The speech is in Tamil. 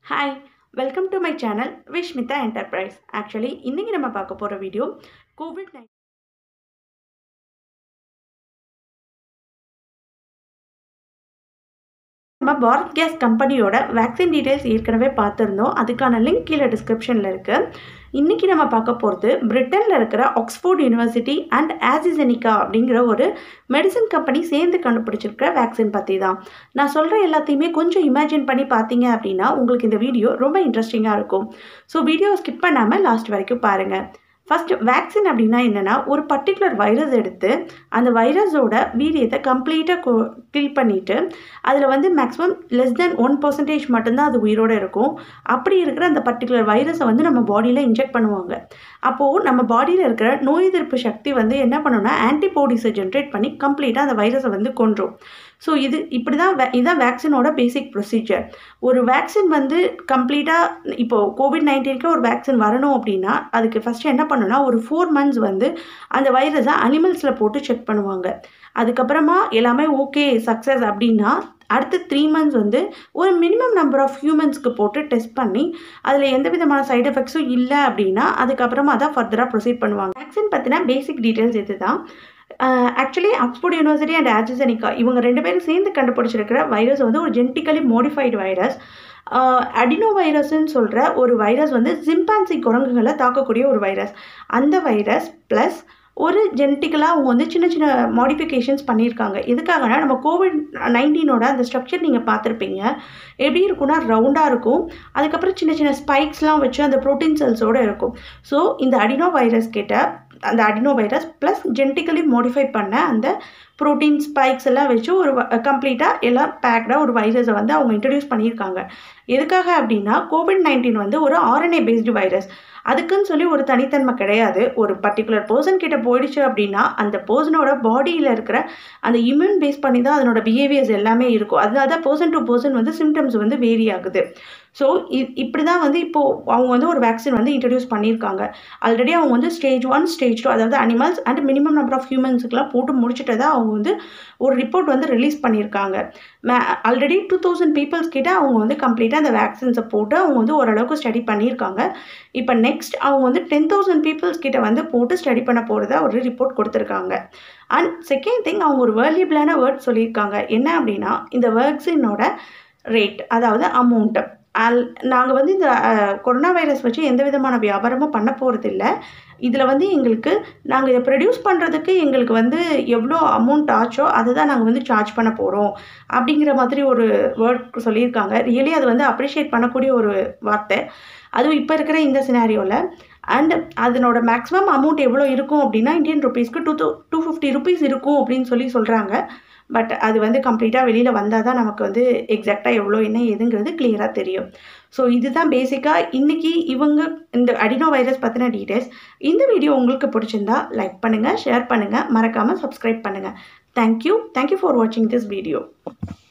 hi welcome to my channel Vishmitha enterprise actually இன்றைக்கி நம்ம பார்க்க போகிற வீடியோ கோவிட் நைன் நம்ம பாரத் கேஸ் கம்பெனியோட வேக்சின் டீட்டெயில்ஸ் ஏற்கனவே பார்த்துருந்தோம் அதுக்கான லிங்க் கீழே டிஸ்கிரிப்ஷனில் இருக்குது இன்றைக்கி நம்ம பார்க்க போகிறது பிரிட்டனில் இருக்கிற ஆக்ஸ்ஃபோர்ட் யூனிவர்சிட்டி அண்ட் ஆசிசெனிகா அப்படிங்கிற ஒரு மெடிசன் கம்பெனி சேர்ந்து கண்டுபிடிச்சிருக்கிற வேக்சின் பற்றி தான் நான் சொல்கிற எல்லாத்தையுமே கொஞ்சம் இமேஜின் பண்ணி பார்த்தீங்க அப்படின்னா உங்களுக்கு இந்த வீடியோ ரொம்ப இன்ட்ரெஸ்டிங்காக இருக்கும் ஸோ வீடியோ ஸ்கிப் பண்ணாமல் லாஸ்ட் வரைக்கும் பாருங்கள் ஃபஸ்ட்டு வேக்சின் அப்படின்னா என்னென்னா ஒரு பர்டிகுலர் வைரஸ் எடுத்து அந்த வைரஸோட வீரியத்தை கம்ப்ளீட்டாக கில் பண்ணிவிட்டு அதில் வந்து maximum less than one percentage மட்டும்தான் அது உயிரோடு இருக்கும் அப்படி இருக்கிற அந்த பர்டிகுலர் வைரஸை வந்து நம்ம பாடியில் இன்ஜெக்ட் பண்ணுவாங்க அப்போது நம்ம பாடியில் இருக்கிற நோய் எதிர்ப்பு சக்தி வந்து என்ன பண்ணணும்னா ஆன்டிபாடிஸை ஜென்ரேட் பண்ணி கம்ப்ளீட்டாக அந்த வைரஸை வந்து கொன்றும் ஸோ இது இப்படி தான் வே இதுதான் வேக்சினோட பேசிக் ப்ரொசீஜர் ஒரு வேக்சின் வந்து கம்ப்ளீட்டாக இப்போது கோவிட் நைன்டீனுக்கு ஒரு வேக்சின் வரணும் அப்படின்னா அதுக்கு ஃபஸ்ட்டு என்ன பண்ணணும்னா ஒரு ஃபோர் மந்த்ஸ் வந்து அந்த வைரஸை அனிமல்ஸில் போட்டு செக் பண்ணுவாங்க அதுக்கப்புறமா எல்லாமே ஓகே சக்ஸஸ் அப்படின்னா அடுத்த த்ரீ மந்த்ஸ் வந்து ஒரு மினிமம் நம்பர் ஆஃப் ஹியூமன்ஸ்க்கு போட்டு டெஸ்ட் பண்ணி அதில் எந்த விதமான சைடு எஃபெக்ட்ஸும் இல்லை அப்படின்னா அதுக்கப்புறமா தான் ஃபர்தராக ப்ரொசீட் பண்ணுவாங்க வேக்சின் பற்றின பேசிக் டீட்டெயில்ஸ் இது தான் ஆக்சுவலி ஆக்ஸ்போர்ட் யூனிவர்சிட்டி அண்ட் ஆஜிசனிகா இவங்க ரெண்டு பேரும் சேர்ந்து கண்டுபிடிச்சிருக்கிற வைரஸ் வந்து ஒரு ஜெனட்டிக்கலி மோடிஃபைடு வைரஸ் அடினோ வைரஸ்ன்னு சொல்கிற ஒரு வைரஸ் வந்து ஜிம்பான்சி குரங்குகளை தாக்கக்கூடிய ஒரு வைரஸ் அந்த வைரஸ் ப்ளஸ் ஒரு ஜெனட்டிக்கலாக அவங்க வந்து சின்ன சின்ன மாடிஃபிகேஷன்ஸ் பண்ணியிருக்காங்க எதுக்காகனா நம்ம கோவிட் நைன்டீனோட அந்த ஸ்ட்ரக்சர் நீங்கள் பார்த்துருப்பீங்க எப்படி இருக்கும்னா ரவுண்டாக இருக்கும் அதுக்கப்புறம் சின்ன சின்ன ஸ்பைக்ஸ்லாம் வச்சு அந்த ப்ரோட்டீன் செல்ஸோடு இருக்கும் ஸோ இந்த அடினோ வைரஸ் கிட்ட அந்த adeno virus plus genetically modify பண்ண அந்த ப்ரோட்டீன் ஸ்பைக்ஸ் எல்லாம் வச்சு ஒரு கம்ப்ளீட்டாக எல்லாம் பேக்டாக ஒரு வைரஸை வந்து அவங்க இன்ட்ரடியூஸ் பண்ணியிருக்காங்க எதுக்காக அப்படின்னா கோவிட் நைன்டீன் வந்து ஒரு ஆர்என்ஏ பேஸ்டு வைரஸ் அதுக்குன்னு சொல்லி ஒரு தனித்தன்மை கிடையாது ஒரு பர்டிகுலர் பர்சன் கிட்ட போயிடுச்சு அப்படின்னா அந்த பர்சனோட பாடியில் இருக்கிற அந்த இம்யூன் பேஸ் பண்ணி தான் அதனோட பிஹேவியர்ஸ் எல்லாமே இருக்கும் அதனால தான் பர்சன் டு பர்சன் வந்து சிம்டம்ஸ் வந்து வேரி ஆகுது ஸோ இப்படி தான் வந்து இப்போது அவங்க வந்து ஒரு வேக்சின் வந்து இன்ட்ரடியூஸ் பண்ணியிருக்காங்க ஆல்ரெடி அவங்க வந்து ஸ்டேஜ் ஒன் ஸ்டேஜ் டூ அதாவது animals and minimum number of ஹியூமன்ஸுக்கெலாம் போட்டு முடிச்சுட்டு தான் அவங்க வந்து ஒரு ரிப்போர்ட் வந்து ரிலீஸ் பண்ணியிருக்காங்க May already two thousand peoples கிட்ட அவங்க வந்து கம்ப்ளீட்டாக அந்த வேக்சின்ஸை போட்டு அவங்க வந்து ஓரளவுக்கு ஸ்டடி பண்ணியிருக்காங்க இப்போ நெக்ஸ்ட் அவங்க வந்து டென் தௌசண்ட் பீப்புள்ஸ் கிட்ட வந்து போட்டு ஸ்டடி பண்ண போகிறதா ஒரு ரிப்போர்ட் கொடுத்துருக்காங்க அண்ட் செகண்ட் திங் அவங்க ஒரு வேல்யூபிளான வேர்ட் சொல்லியிருக்காங்க என்ன அப்படின்னா இந்த வேக்சினோட ரேட் அதாவது அமௌண்ட்டு அல் நாங்கள் வந்து இந்த கொரோனா வைரஸ் வச்சு எந்த விதமான வியாபாரமும் பண்ண போகிறதில்ல இதில் வந்து எங்களுக்கு நாங்கள் இதை ப்ரொடியூஸ் பண்ணுறதுக்கு எங்களுக்கு வந்து எவ்வளோ அமௌண்ட் ஆச்சோ அதை தான் நாங்கள் வந்து சார்ஜ் பண்ண போகிறோம் அப்படிங்கிற மாதிரி ஒரு வேர்ட் சொல்லியிருக்காங்க ரியலி அது வந்து அப்ரிஷியேட் பண்ணக்கூடிய ஒரு வார்த்தை அதுவும் இப்போ இருக்கிற இந்த சினாரியோவில் அண்ட் அதனோட மேக்ஸிமம் அமௌண்ட் எவ்வளோ இருக்கும் அப்படின்னா இந்தியன் ருபீஸ்க்கு டூ டூ ஃபிஃப்டி ருபீஸ் இருக்கும் அப்படின்னு சொல்லி சொல்கிறாங்க பட் அது வந்து கம்ப்ளீட்டாக வெளியில் வந்தால் தான் நமக்கு வந்து எக்ஸாக்டாக எவ்வளோ என்ன ஏதுங்கிறது கிளியராக தெரியும் ஸோ இதுதான் பேசிக்காக இன்றைக்கி இவங்க இந்த அடினோ வைரஸ் பற்றின டீட்டெயில்ஸ் இந்த வீடியோ உங்களுக்கு பிடிச்சிருந்தா லைக் பண்ணுங்கள் ஷேர் பண்ணுங்கள் மறக்காமல் சப்ஸ்கிரைப் பண்ணுங்கள் தேங்க்யூ தேங்க்யூ ஃபார் வாட்சிங் திஸ் வீடியோ